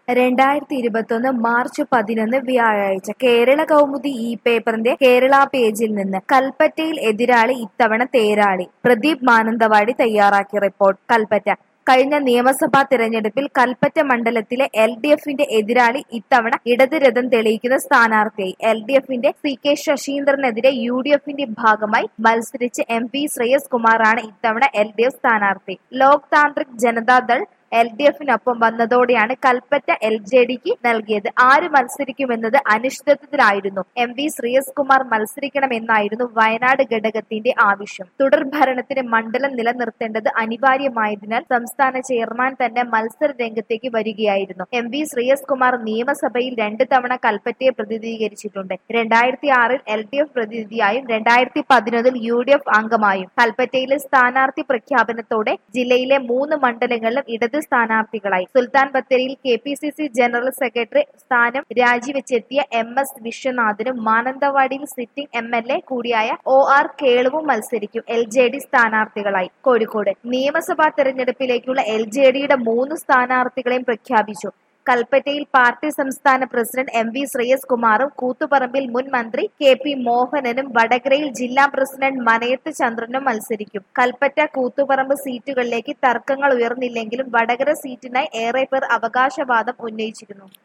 രണ്ടായിരത്തി ഇരുപത്തൊന്ന് മാർച്ച് പതിനൊന്ന് വ്യാഴാഴ്ച കേരള കൗമുദി ഈ പേപ്പറിന്റെ കേരള പേജിൽ നിന്ന് കൽപ്പറ്റയിൽ എതിരാളി ഇത്തവണ തേരാളി പ്രദീപ് മാനന്തവാടി തയ്യാറാക്കിയ റിപ്പോർട്ട് കൽപ്പറ്റ കഴിഞ്ഞ നിയമസഭാ തിരഞ്ഞെടുപ്പിൽ കൽപ്പറ്റ മണ്ഡലത്തിലെ എൽ ഡി എഫിന്റെ എതിരാളി ഇത്തവണ ഇടത് രഥം തെളിയിക്കുന്ന സ്ഥാനാർത്ഥിയായി എൽ ഡി എഫിന്റെ സി കെ ശശീന്ദ്രനെതിരെ യു ഡി എഫിന്റെ ഭാഗമായി മത്സരിച്ച് എം പി ശ്രേയസ് കുമാറാണ് ഇത്തവണ എൽ ഡി എഫ് സ്ഥാനാർത്ഥി ലോക് താന്ത്രിക് ജനതാദൾ എൽ ഡി എഫിനൊപ്പം വന്നതോടെയാണ് കൽപ്പറ്റ എൽ ജെ ഡിക്ക് നൽകിയത് ആര് മത്സരിക്കുമെന്നത് അനിശ്ചിതത്വത്തിലായിരുന്നു എം വി ശ്രീയസ് കുമാർ മത്സരിക്കണമെന്നായിരുന്നു വയനാട് ഘടകത്തിന്റെ ആവശ്യം തുടർ ഭരണത്തിന് മണ്ഡലം നിലനിർത്തേണ്ടത് അനിവാര്യമായതിനാൽ സംസ്ഥാന ചെയർമാൻ തന്നെ മത്സര രംഗത്തേക്ക് വരികയായിരുന്നു എം വി ശ്രീയസ് കുമാർ നിയമസഭയിൽ രണ്ട് തവണ കൽപ്പറ്റയെ പ്രതിനിധീകരിച്ചിട്ടുണ്ട് രണ്ടായിരത്തി ആറിൽ എൽ ഡി എഫ് പ്രതിനിധിയായും രണ്ടായിരത്തി പതിനൊന്നിൽ യു ഡി എഫ് അംഗമായും കൽപ്പറ്റയിലെ സ്ഥാനാർത്ഥി പ്രഖ്യാപനത്തോടെ ജില്ലയിലെ മൂന്ന് മണ്ഡലങ്ങളിലും ഇടത് സ്ഥാനാർത്ഥികളായി സുൽത്താൻ ബത്തേരിയിൽ K P C C general secretary സ്ഥാനം രാജിവെച്ചെത്തിയ എം എസ് വിശ്വനാഥനും മാനന്തവാടിയിൽ സിറ്റിംഗ് എം എൽ എ കൂടിയായ ഒ ആർ കേളുവും മത്സരിക്കും എൽ ജെ ഡി സ്ഥാനാർത്ഥികളായി കോഴിക്കോട് നിയമസഭാ തെരഞ്ഞെടുപ്പിലേക്കുള്ള എൽ ജെ ഡിയുടെ മൂന്ന് സ്ഥാനാർത്ഥികളെയും പ്രഖ്യാപിച്ചു കൽപ്പറ്റയിൽ പാർട്ടി സംസ്ഥാന പ്രസിഡന്റ് എം വി ശ്രേയസ് കുമാറും കൂത്തുപറമ്പിൽ മുൻ മന്ത്രി കെ പി മോഹനനും വടകരയിൽ ജില്ലാ പ്രസിഡന്റ് മനയത്ത് ചന്ദ്രനും മത്സരിക്കും കൽപ്പറ്റ കൂത്തുപറമ്പ് സീറ്റുകളിലേക്ക് തർക്കങ്ങൾ ഉയർന്നില്ലെങ്കിലും വടകര സീറ്റിനായി ഏറെ പേർ അവകാശവാദം ഉന്നയിച്ചിരുന്നു